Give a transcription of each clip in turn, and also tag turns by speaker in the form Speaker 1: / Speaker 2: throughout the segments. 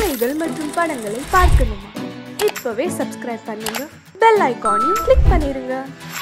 Speaker 1: கதைகள் மற்றும் படங்களை பார்க்கணுமா இப்பவே சப்ஸ்கிரைப் பண்ணுங்க பெல் ஐகானையும் கிளிக் பண்ணிருங்க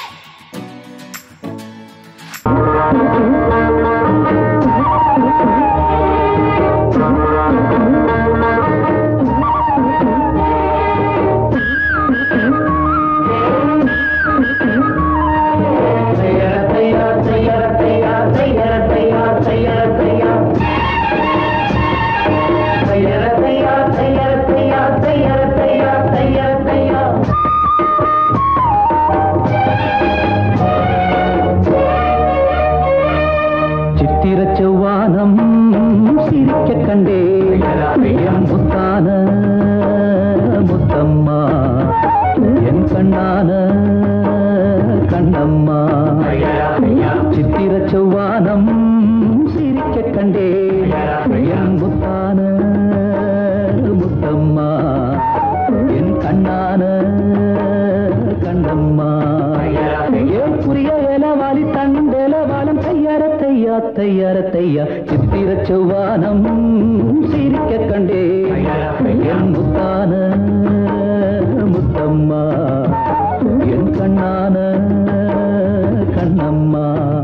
Speaker 2: சித்திர செவ்வானம் சிரிக்க கண்டே என் முத்தான முத்தம்மா என் கண்ணான கண்ணம்மா சித்திர செவ்வானம் சிரிக்க கண்டே என் முத்தான முத்தம்மா என் கண்ணான கண்ணம்மா ஏன் புரிய ஏலவாலி தண்டேலவாலம் தையார தையா தையார தையா சித்திர செவ்வானம் சிரிக்க கண்டே என் முத்தான முத்தம்மா என் கண்ணான கண்ணம்மா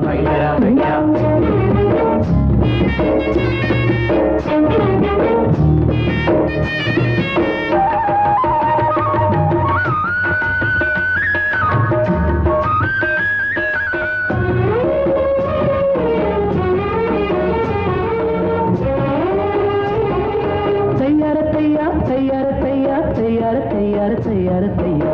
Speaker 2: தையார தையா தையார தையா தையார தையார தையார தையா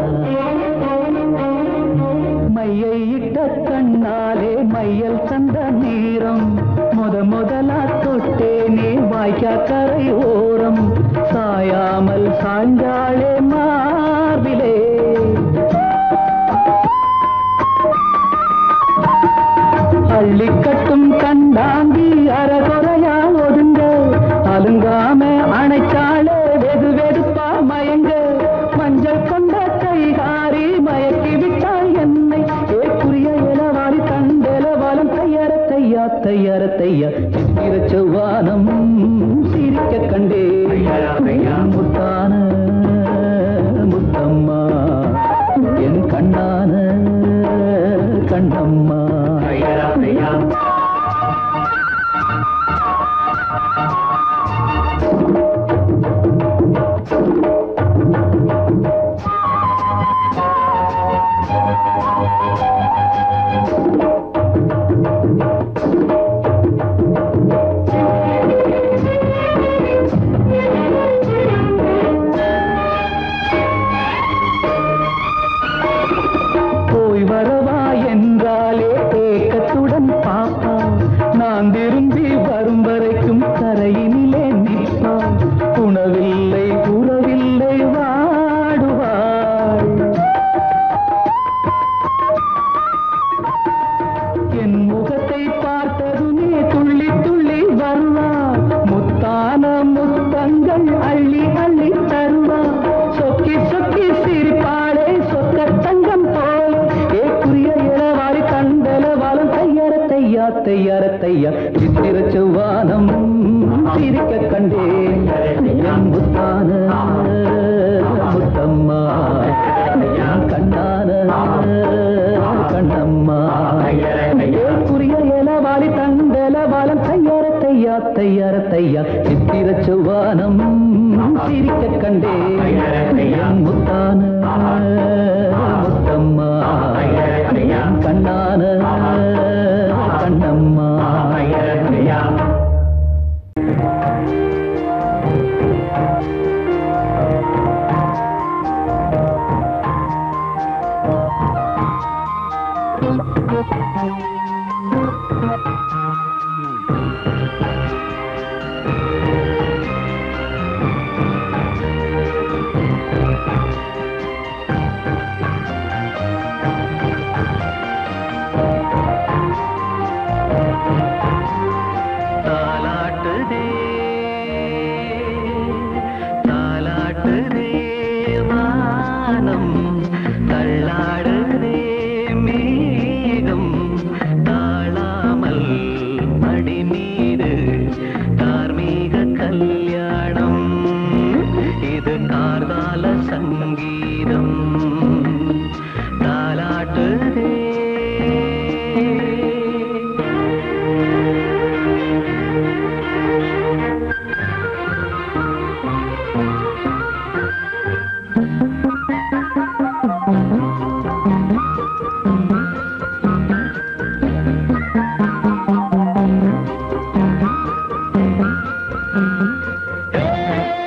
Speaker 2: மையை இட்ட கண்ணாலே மையல் கண்ட நீரம் முத முதலா தொட்டேனே வாய்க்கா கரை ஓரம் சாயாமல் சாய்ந்தாளே மார்பிலே அள்ளி கட்டும் கண்டாங்கி அறகுறையா ஒதுங்க அலுங்காம அணைச்சாலே வெது வெதுப்பா மயங்க மஞ்சள் கொண்ட கைகாரி மயக்கி விட்டாள் என்னை ஏக்குரிய இளவாரி தண்டெலவாலம் தையார தையா தையார தையா சித்திர செவ்வானம் சிரிக்க கண்டே முத்தான முத்தம்மா என் கண்ணான கண்ணம்மா போய் வரவா என்றாலே ஏக்கத்துடன் பாப்பா நான் திரும்பி வரும் வரைக்கும் கரையினிலே நிற்பாள் உணவில்லை உறவில்லை வாடுவாள் என் முகத்தை பார்த்ததுமே துள்ளி துள்ளி வருவாள் முத்தான முத்தங்கள் அள்ளி அள்ளி தருவாள் சொக்கி சொக்கி சிரிப்பாளே சொக்க தங்கம் போல் ஏக்குரிய இளவாரி கண்டலவாலும் தையார தையா தையார தையா சித்திர செவ்வானம் சிரிக்க கண்டேன் என் முத்தான முத்தம்மா என் கண்ணான கண்ணம்மா ஏக்குரிய இளவாலி தண்டலவாலம் தையார தையா தையார தையா சித்திர செவ்வானம் சிரிக்க கண்டே என் முத்தான முத்தம்மா என் கண்ணான கண்ணம்மா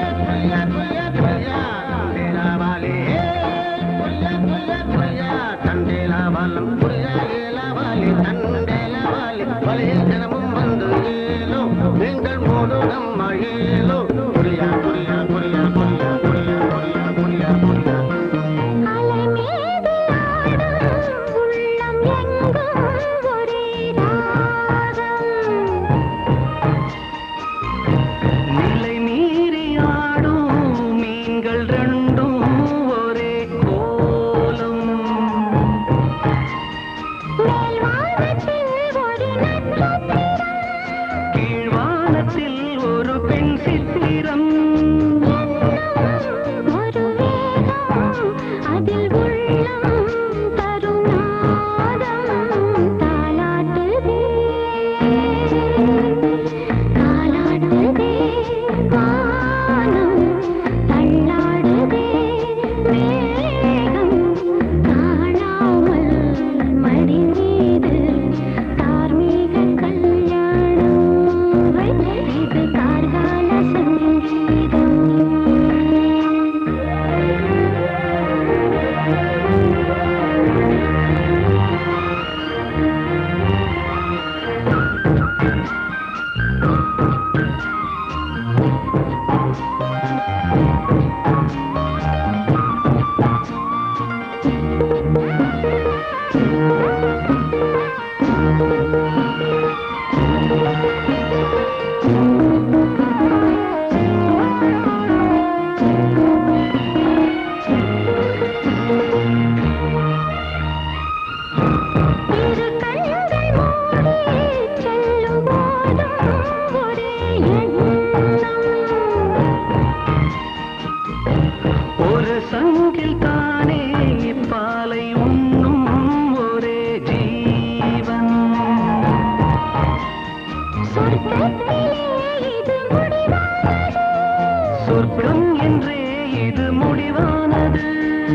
Speaker 3: குய்யா குய்யா குய்யா தண்டேலாவாலே குய்யா குய்யா குய்யா தண்டேலாவாலம் குய்யா ஏலாவாலே தண்டேலாவாலே வலைய தினமும் வந்து ஏலோ நீங்கள் மூடு நம்ம ஏலோ குய்யா குய்யா குய்யா குய்யா குய்யா குய்யா குய்யா குய்யா
Speaker 4: அலை மீது ஆடும் உள்ளம் எங்கும் ஒரே ராகம்
Speaker 2: நிலை மீறி ஆடும் மீன்கள் ரெண்டும் ஒரே கோலம்
Speaker 4: மேல் வானத்தில் ஒரு நட்சத்திரம்
Speaker 2: கீழ்வானத்தில் ஒரு பெண் சித்திரம்
Speaker 4: ஒரு வேகம் அதில் உள்ளம் தருநாதம் தாலாட்டுதே தாலாட்டுதே வானம் தள்ளாடுதே மேகம் காணாமல் மடி மீது தார்மீக கல்யாணம் இது கார்கால சங்கீதம் இரு கண்கள் மூடி செல்லும் போதும் ஒரே எண்ணம்
Speaker 2: ஒரு சங்கில் தானே பாலை உண்ணும் ஒரே ஜீவன்
Speaker 4: சொர்க்கத்திலே இது முடிவானது
Speaker 2: சொர்க்கம் என்றே இது முடிவானது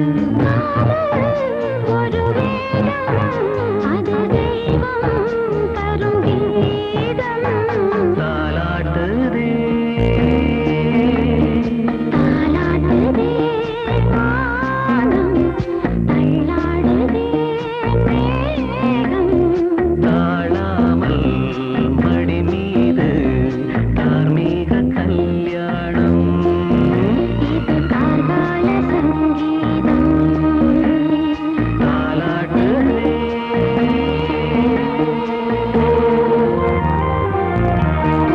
Speaker 4: ஒரு வேதம் அது தெய்வம் தரும் கீதம்
Speaker 2: தாலாட்டுதே
Speaker 4: தாலாட்டுதே வானம் தள்ளாடுதே மேகம்
Speaker 2: தாழாமல் மடி மீது தார்மீக கல்யாணம்
Speaker 4: இது கார்கால சங்கீதம்
Speaker 2: தாலாட்டுதே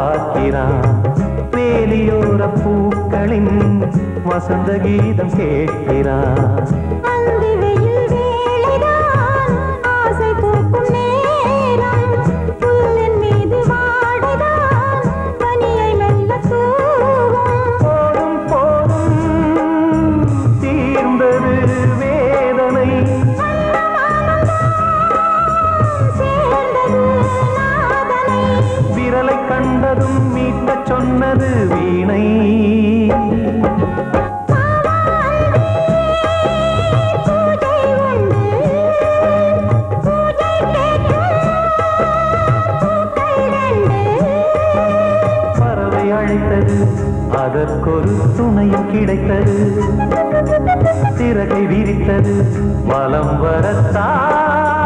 Speaker 5: பார்க்கிறான் வேலியோர பூக்களின் வசந்த கீதம் கேட்கிறான்
Speaker 4: அந்தி வெயில் வேளைதான் ஆசை பூக்கும் நேரம் புல்லின் மீது வாடைதான் பனியை மெல்ல தூவும்
Speaker 5: போதும் போதும் தீர்ந்தது வேதனை
Speaker 4: சேர்ந்தது நாதனை
Speaker 5: விரலை கண்டதும் மீட்டச் சொன்னது வீணை
Speaker 4: பூஜை உண்டு பூஜை கேட்கும் பூக்கள் ரெண்டு
Speaker 5: பறவை அழைத்தது அதற்கொரு துணையும் கிடைத்தது சிறகை விரித்தது வலம் வரத்தான்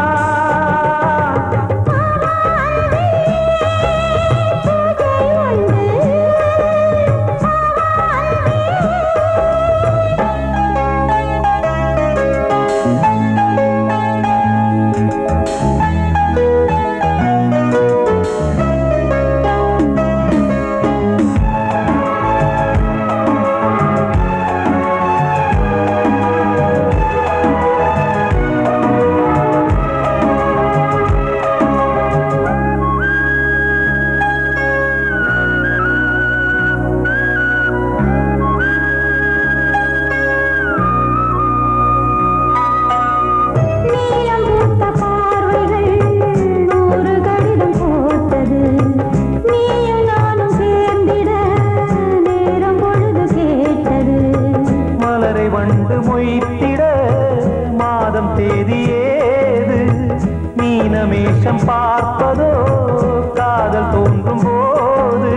Speaker 4: நீலம் பூத்த பார்வைகள் நூறு கடிதம் போட்டது நீயும் நானும் சேர்ந்திட நேரம் பொழுது கேட்டது
Speaker 5: மலரை வண்டு மொய்த்திட மாதம் தேதி ஏது மீனமேஷம் பார்ப்பதோ காதல் தோன்றும் போது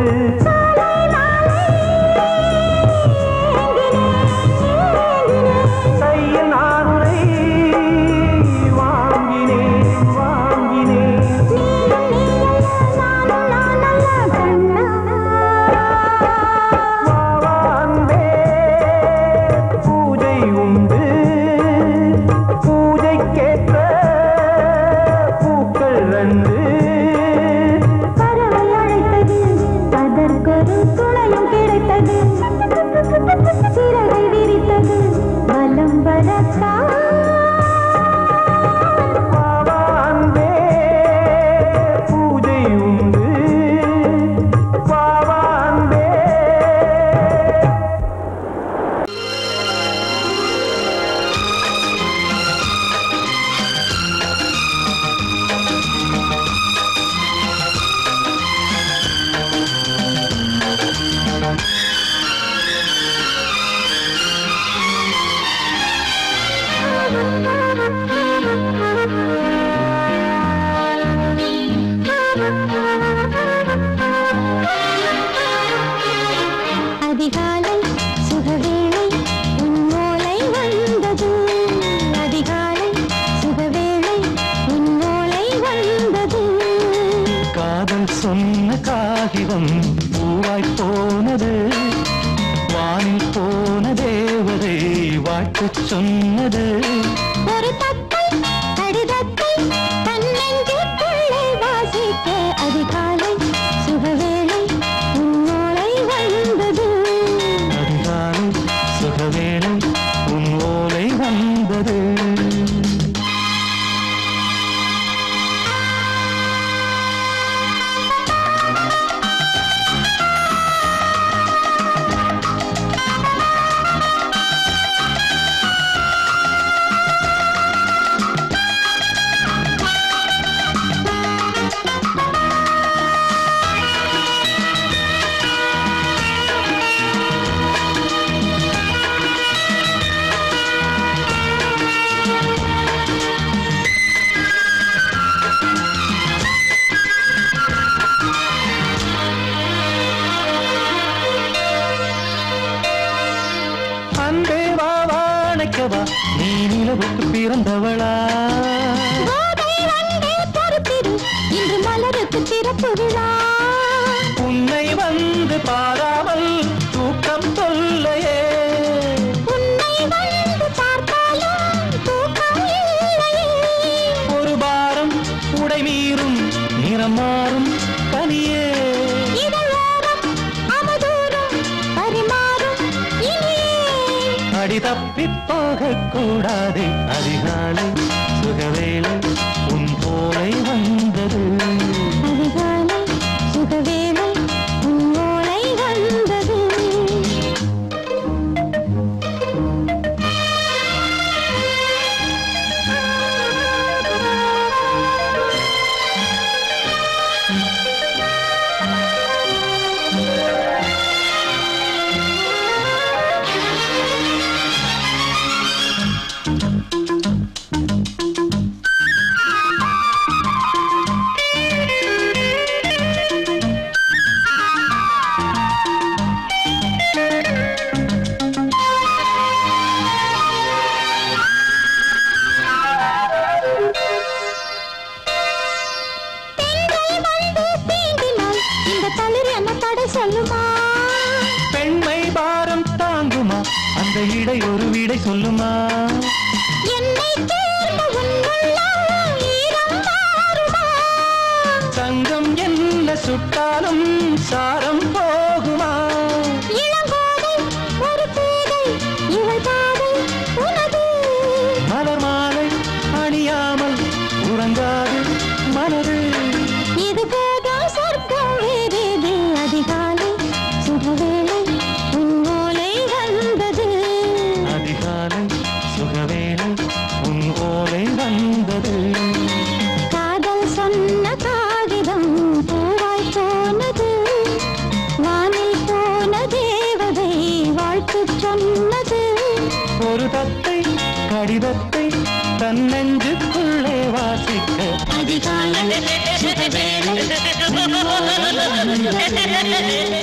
Speaker 5: கையில் நானுரை வாங்கினேன் வாங்கினேன் வாவான்பே பூஜை உண்டு பூஜைக்கேற்ற பூக்கள் ரெண்டு
Speaker 4: பறவை அழைத்தது அதற்கொரு துணையும் கிடைத்தது சிறகை விரித்தது வலம் வரத்தான்
Speaker 5: வாவான்பே பூஜை உண்டு வாவான்பே
Speaker 4: அதிகாலை சுகவேளை உன் ஓலை வந்தது அதிகாலை சுகவேளை உன் ஓலை வந்தது
Speaker 5: காதல் சொன்ன காகிதம் பூவாய் போனது வானில் போன தேவதை வாழ்த்துச் சொன்னது
Speaker 4: ஒரு தத்தை கடிதத்தை தன்னெஞ்சுக்குள்ளே வாசிக்க அதிகாலை சுகவேளை உன் ஓலை வந்தது
Speaker 5: அதிகாலை சுகவேளை உன் ஓலை வந்தது அன்பே வா வாழைக்கவா நீ நிலவுக்கு பிறந்தவளா
Speaker 4: கோதை வந்தே பொறுத்திரு இன்று மலருக்கு திறப்பு விழா
Speaker 5: உன்னை வந்து பாராமல் தூக்கம் தொல்லையே
Speaker 4: உன்னை வந்து பார்த்தாலும் தூக்கம் இல்லையே
Speaker 5: ஒரு பாரம் உடை மீறும் நிறம் மாறும் கனியே
Speaker 4: இதழோ
Speaker 5: போகக்கூடாது அதிகாலை சுகவேளை உன் போலை வந்தது
Speaker 4: அதிகாலை சுகவேளை உன் ஓலை வந்தது பெண்கள் வந்து தீண்டினால் இந்த தளிர் என்ன தடை சொல்லுமா
Speaker 5: பெண்மை பாரம் தாங்குமா அந்த இடை ஒரு விடை சொல்லுமா
Speaker 4: என்னை தேர்ந்த உன் உள்ளம் ஈரம் மாறுமா
Speaker 5: தங்கம் என்ன சுட்டாலும் சாரம் போகுமா
Speaker 4: இளங்கோதை ஒரு பேதை இவள் பாதை உனது
Speaker 5: மலர் மாலை அணியாமல் உறங்காது மனது
Speaker 4: இது போதும் சொர்க்கம் வேறேது அதிகாலை சுகவேளை உன் ஓலை வந்தது
Speaker 5: அதிகாலை சுகவேளை உன் ஓலை வந்தது
Speaker 4: காதல் சொன்ன காகிதம் பூவாய் போனது வானில் போன தேவதை வாழ்த்து சொன்னது
Speaker 5: ஒரு தத்தை கடிதத்தை தன் நெஞ்சுக்குள்ளே வாசிக்க
Speaker 4: அதிகாலை சுகவேளை உன் ஓலை வந்தது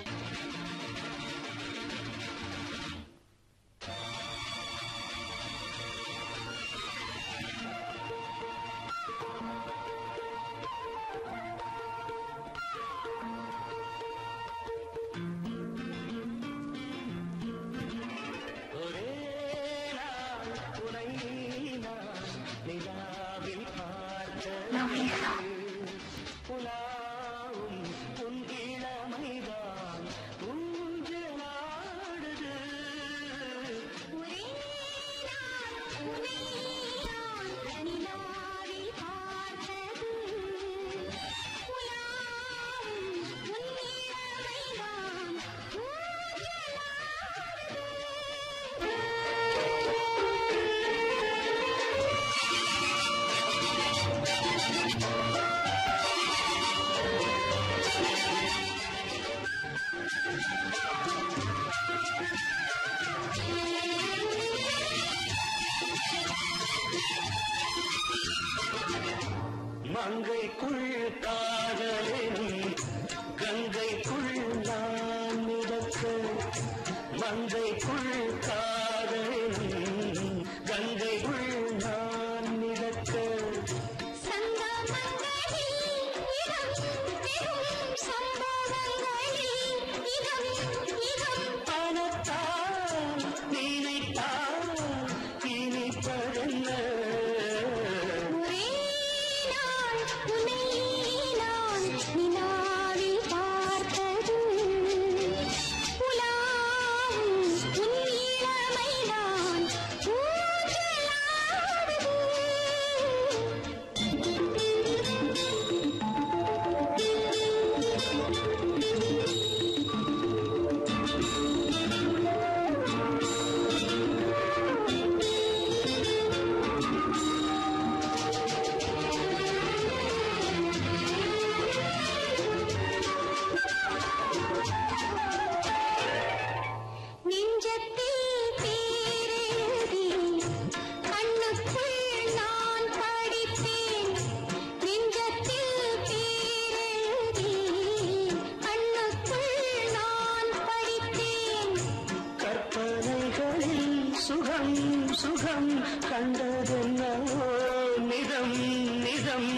Speaker 5: மங்கைக்குள் காதலின் கங்கைக்குள் நான் மிதக்க மங்கைக்குள் காதலின் கங்கைக்குள் நான் மிதக்க பணத்தான் நினைத்தான் இனிப்பதென்ன
Speaker 4: நெஞ்சத்தில் பேரெழுதி கண்ணுக்குள் நான் படிப்பேன் நெஞ்சத்தில் பேரெழுதி கண்ணுக்குள் நான் படிப்பேன்
Speaker 5: கற்பனைகளில் சுகம் சுகம் கண்டதென்னவோ நிதம் நிதம்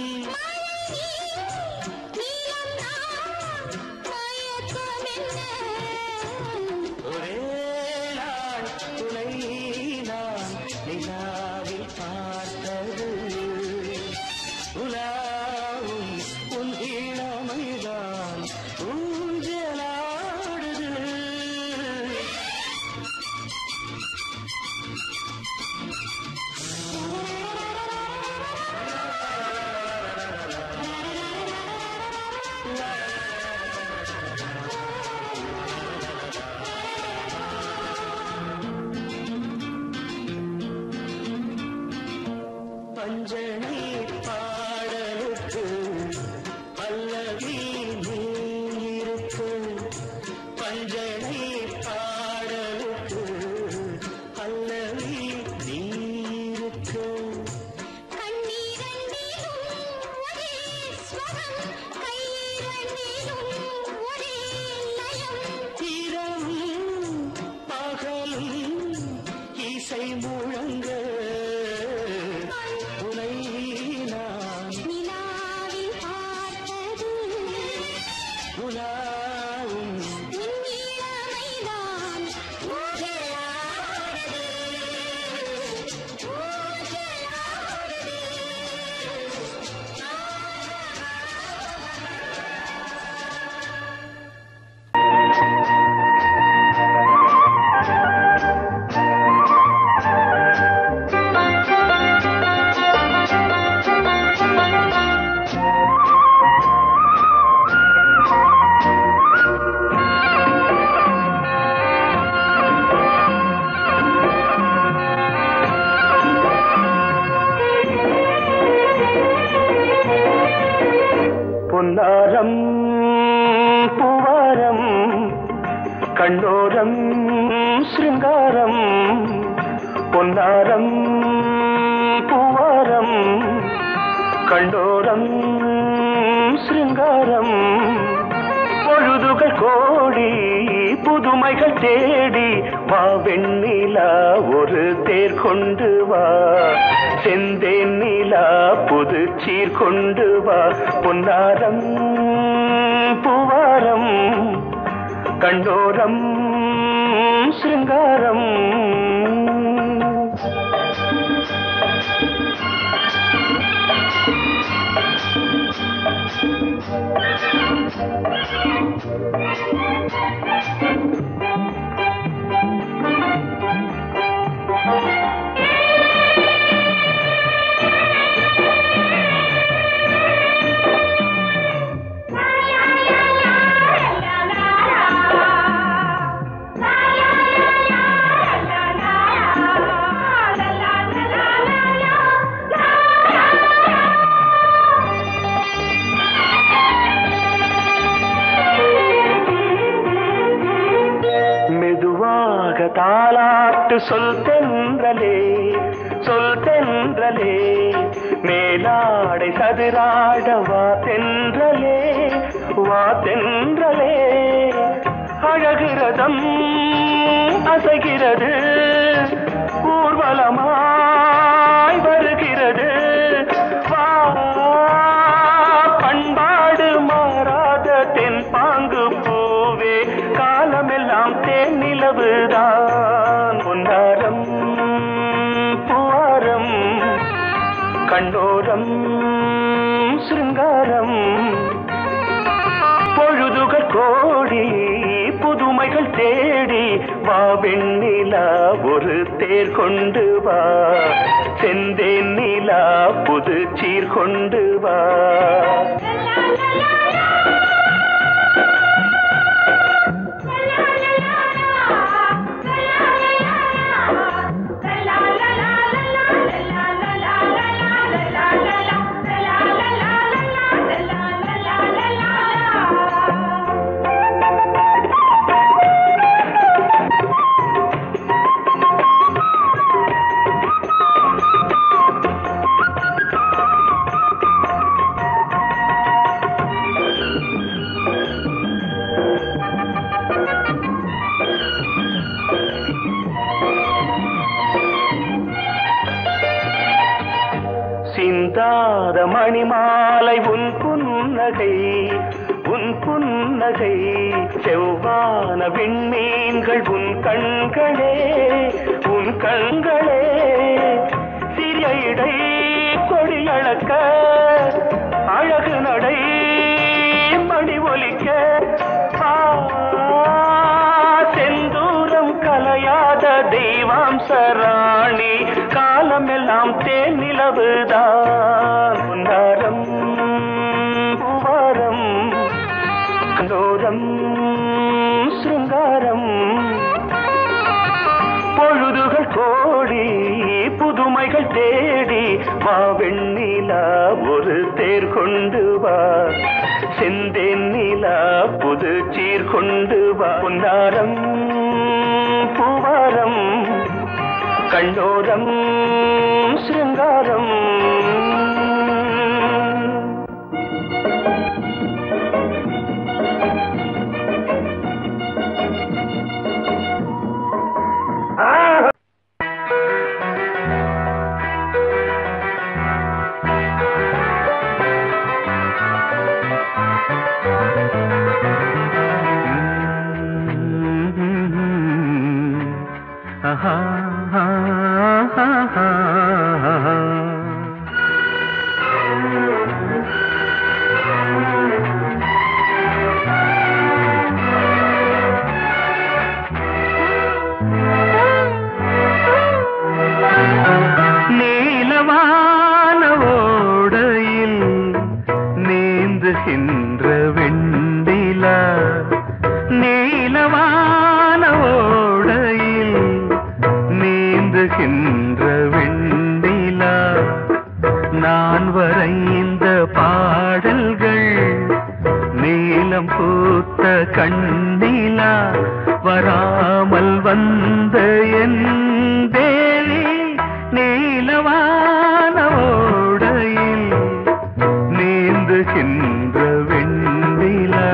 Speaker 4: நீலம் நான் மயக்கம் என்ன
Speaker 5: ஒரே நாள் துணை நான் நிலாவில் பார்த்தது உலாவும் உன் இளமைதான் ஊஞ்சலாடுது பாடலுக்கு பல்லவி நீ இருக்கு பஞ்சனை பாடலுக்கு பல்லவி நீ இருக்கு
Speaker 4: கண்ணீரண்டிலும் ஒரே ஸ்வரம் கையிரண்டிலும் ஒரே லயம்
Speaker 5: இரவும் பகலும் இசை முழங்க உனை நான்
Speaker 4: நிலாவில் பார்த்தது
Speaker 5: உலாவும்
Speaker 4: உன் இளமைதான் ஊஞ்சலாடுது ஊஞ்சலாடுது
Speaker 5: பொன்னாரம் பூவாரம் கண்ணோரம் சிருங்காரம் பொன்னாரம் பூவாரம் கண்டோரம் சிருங்காரம் பொழுதுகள் கோடி புதுமைகள் தேடி வா வெண்ணிலா ஒரு தேர் கொண்டு வா செந்தேன் நிலா புது சீர் கொண்டு வா பொன்னாரம் பூவாரம் கண்டோரம் சிருங்காரம் மெதுவாக தாலாட்டு சொல் தென்றலே சொல் தென்றலே மேலாடை சதுராட வா தென்றலே வா தென்றலே அழகிறதம் அசைகிறது ஊர்வலமாய் வருகிறது வா பண்பாடு மாறாத தென் பாங்கு பூவே காலமெல்லாம் தேன் நிலவுதான் பொன்னாரம் பூவாரம் கண்டோரம் சிருங்காரம் பொழுதுகள் கோடி புதுமைகள் தேடி வா வெண்ணிலா ஒரு தேர் கொண்டு வா செந்தேன் நிலா புது சீர் கொண்டு வா சிந்தாத மணிமாலை உன் புன்னகை உன் புன்னகை செவ்வான விண்மீன்கள் உன் கண்களே உன் கண்களே சிறிய இடை கொடியளக்க அழகு நடை மணி ஒலிக்க ஆ, செந்தூரம் கலையாத தெய்வாம்ச ராணி காலமெல்லாம் தேன் நிலவுதான் பொன்னாரம் பூவாரம் கண்டோரம் சிருங்காரம் பொழுதுகள் கோடி புதுமைகள் தேடி வா வெண்ணிலா
Speaker 6: நிலா ஒரு தேர் கொண்டு வா செந்தேன் நிலா புது சீர் கொண்டு வா பொன்னாரம் பூவாரம் கண்ணோரம் சிருங்காரம்
Speaker 2: ஆஹா, ஆஹா, ஆஹா. நீலவான ஓடையில் நீந்துகின்ற வெண்டிலா நீலவான ஓடையில் நீந்துகின்ற வெண்டிலா நான் வரைந்த பாடல்கள் நீலம் பூத்த கண்ணிலா வராமல் வந்த என் தேவி நீலவான ஓடையில் நீந்துகின்ற வெண்ணிலா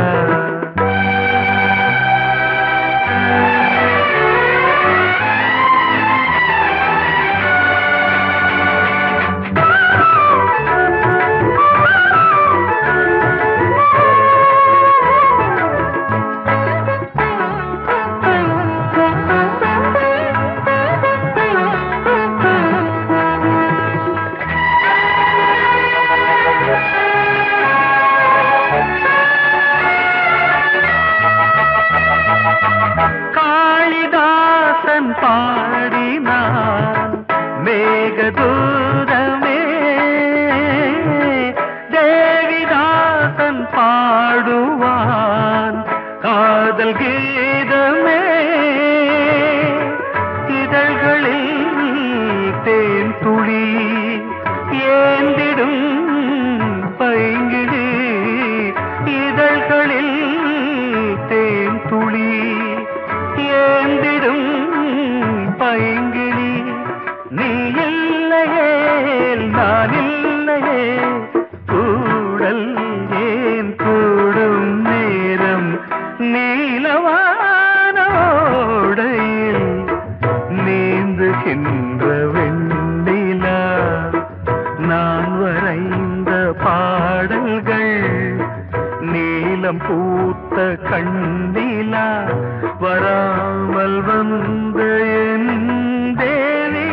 Speaker 2: காளிதாசன் பாடினான் மேகதூதமே தேவிதாசன் பாடுவான் காதல் கீதமே இதழ்களில் தேன் துளி ஏந்திடும் பைங்கிடி இதழ்களில் தேன் துளி ஏந்திடும் பைங்கிளி நீ இல்லையே நான் இல்லையே கூடல் ஏன் கூடும் நேரம் நீலவானோடையில் நீந்துகின்ற வெண்ணிலா நான் வரைந்த பாடல்கள் நீலம் பூத்த கண்ணிலா வராமல் வந்த என் தேவி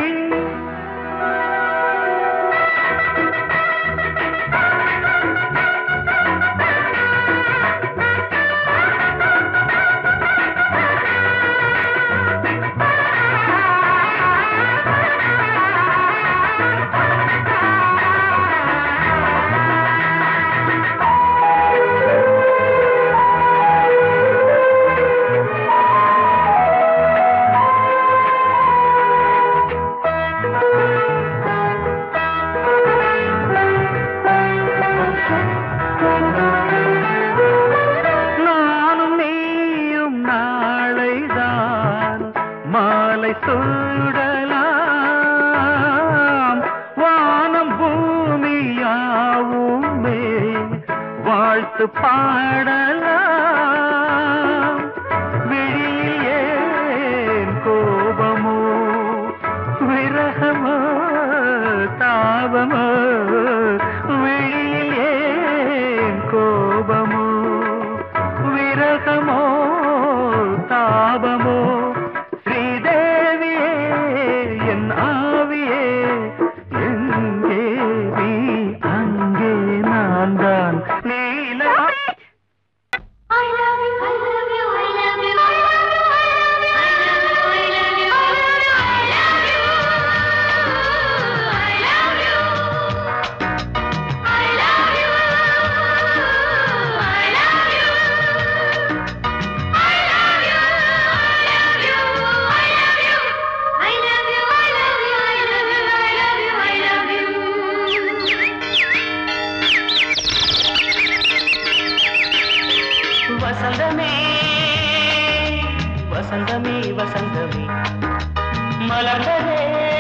Speaker 2: நானும் நீயும் நாளைதான் மாலை சூடலாம் வானம் பூமியாவுமே வாழ்த்து பாடலாம் விழியில் ஏன் கோபமோ விரகமோ தாபமோ விழியில் ஏன் கோபமோ விரகமோ தாபமோ ஸ்ரீதேவியே என் ஆவியே எங்கே நீ அங்கே நான் தான் நீல
Speaker 4: I love you, I
Speaker 5: வசந்தமே வசந்தமே வசந்தமே மலர்ந்ததே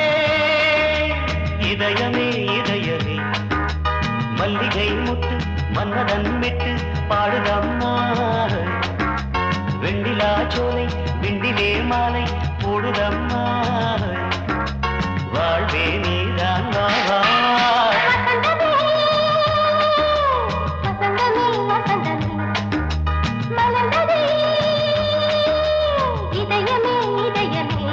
Speaker 5: இதயமே இதயமே மல்லிகை முட்டு மன்னதன் விட்டு பாடுதம்மா வெண்ணிலா சோலை விண்டிலே மாலை போடுதம்மா வாழ்வே நீதான் வா வா.
Speaker 4: வசந்தமே வசந்தமே மலர்ந்ததே இதயமே இதயமே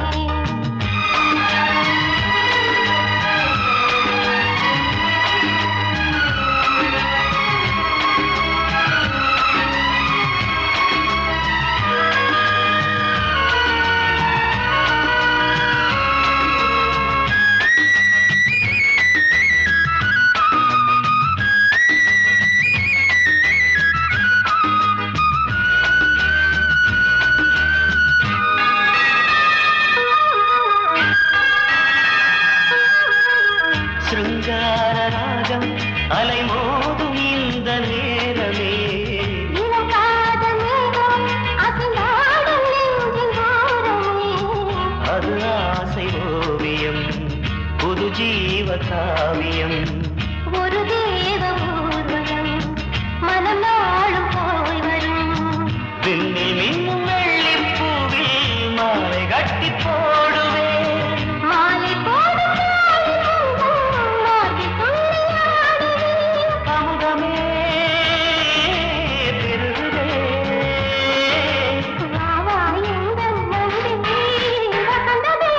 Speaker 5: சிருங்கார ராகம் அலைமோதும் இந்த நேரமே
Speaker 4: இளம் காதல் மேகம் அசைந்தாடும் நெஞ்சின் ஓரமே
Speaker 5: அது ஆசை ஓவியம் புது ஜீவ காவியம்
Speaker 4: ஒரு தேவ ஊர்வலம் மனம் நாளும் போய் வரும்
Speaker 5: விண்ணில் மின்னும் வெள்ளிப் பூவில் மாலை கட்டி போடுவேன்
Speaker 4: மாலை போடும் நாளில் மார்பில் துள்ளியாடுவேன்.
Speaker 5: அமுதமே பெருகுதே
Speaker 4: வா, வா, எங்கள் நந்தினி. வசந்தமே,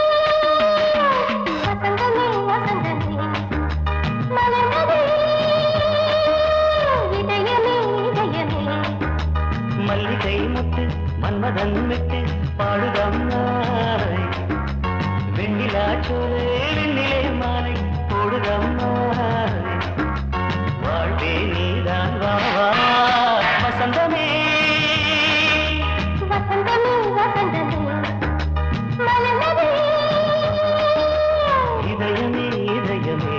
Speaker 4: வசந்தமே, வசந்தமே. மலர்ந்ததே, இதயமே, இதயமே.
Speaker 5: மல்லிகை முட்டு மன்மதன் விட்டு பாடுதம்மா வெண்ணிலா சோலை வெண்ணிலே மாலை போடுதம்மா வாழ்வே நீதான் வா வா வசந்தமே
Speaker 4: வசந்தமே, வசந்தமே. மலர்ந்ததே,
Speaker 5: இதயமே இதயமே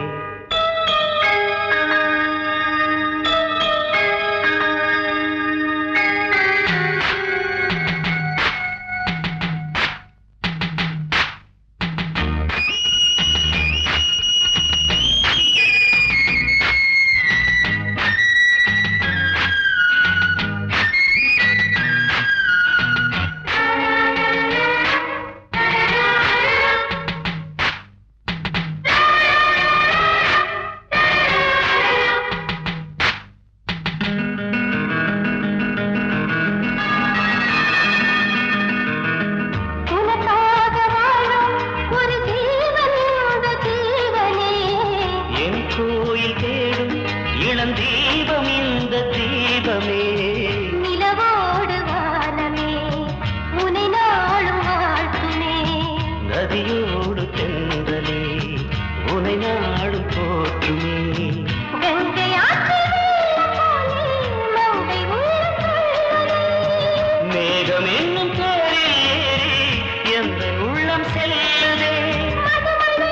Speaker 4: உனக்காக வாழும் ஒரு ஜீவன் இந்த ஜீவனே
Speaker 5: என் கோயில் தேடும் இளந்தீபம் இந்த தீபமே
Speaker 4: நிலவோடு வானமே உனை நாளும் வாழ்த்துமே
Speaker 5: நதியோடு தென்றலே உனை நாடும் போற்றுமே
Speaker 4: கங்கை ஆற்றில் வெள்ளம் போலே மங்கை உள்ளம் துள்ளுதே.
Speaker 5: மேகம் என்னும் தேரில் ஏறி எந்த உள்ளம் செல்லுதே
Speaker 4: மதுமழை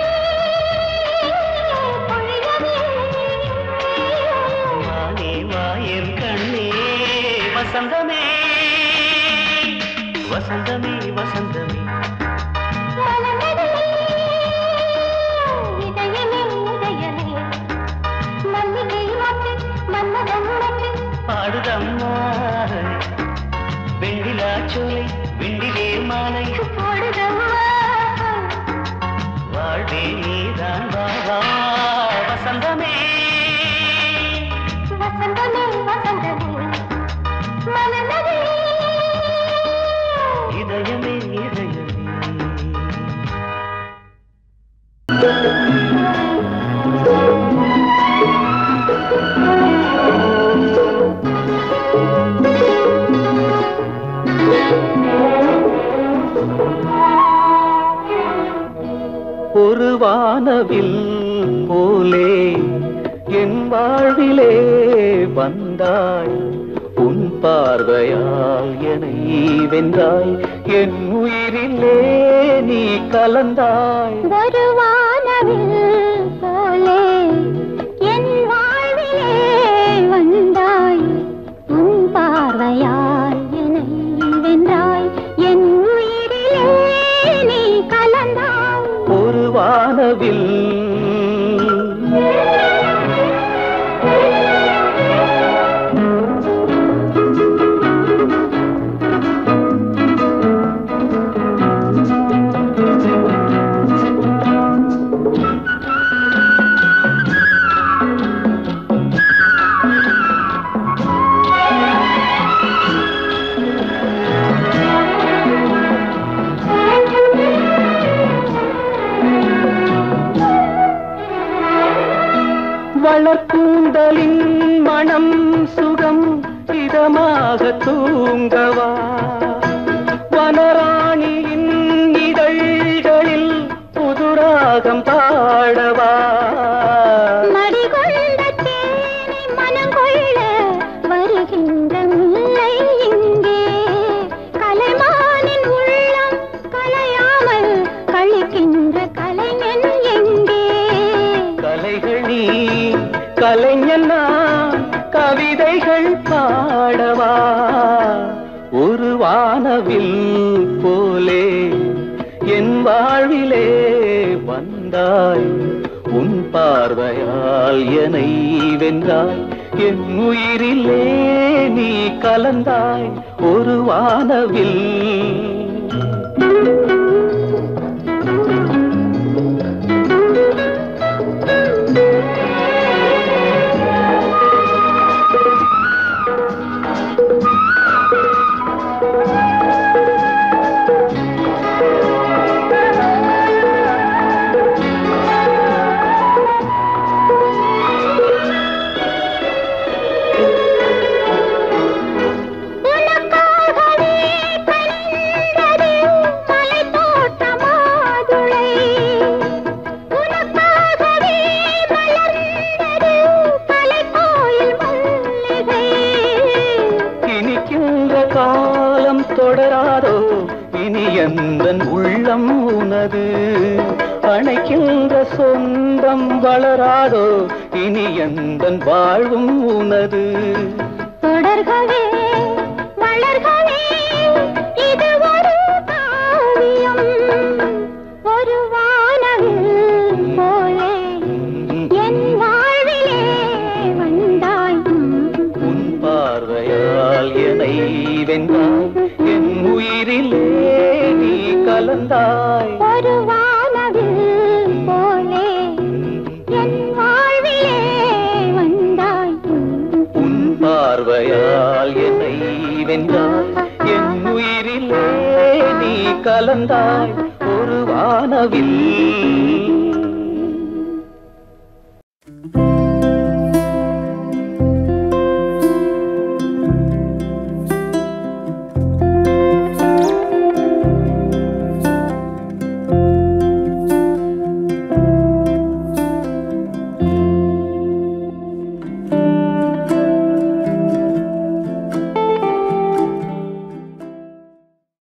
Speaker 4: பொழியவே.
Speaker 5: வானே வாயன் கண்ணே வசந்தமே வசந்தமே வசந்தமே
Speaker 4: மலர்ந்ததே, இதயமே, இதயமே. மல்லிகை மொட்டு, மன்மதன் மொட்டு,
Speaker 5: பாடுதம்மா வெண்ணிலா சோலை வெண்ணிலே மாலை
Speaker 4: போடுதம்மா.
Speaker 5: வாழ்வே நீதான் வா வா வசந்தமே
Speaker 4: வசந்தமே, வசந்தமே. மலர்ந்ததே,
Speaker 5: இதயமே இதயமே ஒரு வானவில் போலே என் வாழ்விலே வந்தாய் உன் பார்வையால் என்னை வென்றாய் என் உயிரிலே நீ கலந்தாய்
Speaker 4: ஒரு வானவில் போலே என் வாழ்விலே வந்தாய் உன் பார்வையால்
Speaker 5: வளர்க்கூந்தலின் மனம் சுகம் இதமாக தூங்கவா வனராணியின் இதழ்களில் புதுராகம் பாடவா
Speaker 4: மடிகொண்ட தேனை மனங்கொள்ள வருகின்ற முல்லை இங்கே கலைமானின் உள்ளம் கலையாமல் கழிக்கின்ற கலைஞன் எங்கே
Speaker 5: கலைகள் நீ கலைஞன் நான் கவிதைகள் பாடவா ஒரு வானவில் போலே என் வாழ்விலே வந்தாய் உன் பார்வையால் என்னை வென்றாய் என் உயிரிலே நீ கலந்தாய் ஒரு வானவில்
Speaker 4: உனக்காகவே கனிந்தது மலைத்தோட்ட மாதுளை. உனக்காகவே மலர்ந்தது தலைக்கோயில் மல்லிகை.
Speaker 5: இனிக்கின்ற காலம் தொடராதோ இனி எந்தன் உள்ளம் உனது அணைக்கின்ற சொந்தம் வளராதோ இனி எந்தன் வாழ்வும் உனது
Speaker 4: தொடர்கவே வளர்கவே இது ஒரு காவியம் ஒரு வானவில் போலே என் வாழ்விலே வந்தாய்
Speaker 5: உன் பார்வையால் என்னை வென்றாய் என் உயிரிலே நீ கலந்தாய்
Speaker 4: ஒரு வானவில் போலே என் வாழ்விலே வந்தாய்
Speaker 5: உன் பார்வையால் என்னை வென்றாய் என் உயிரிலே நீ கலந்தாய் ஒரு வானவில்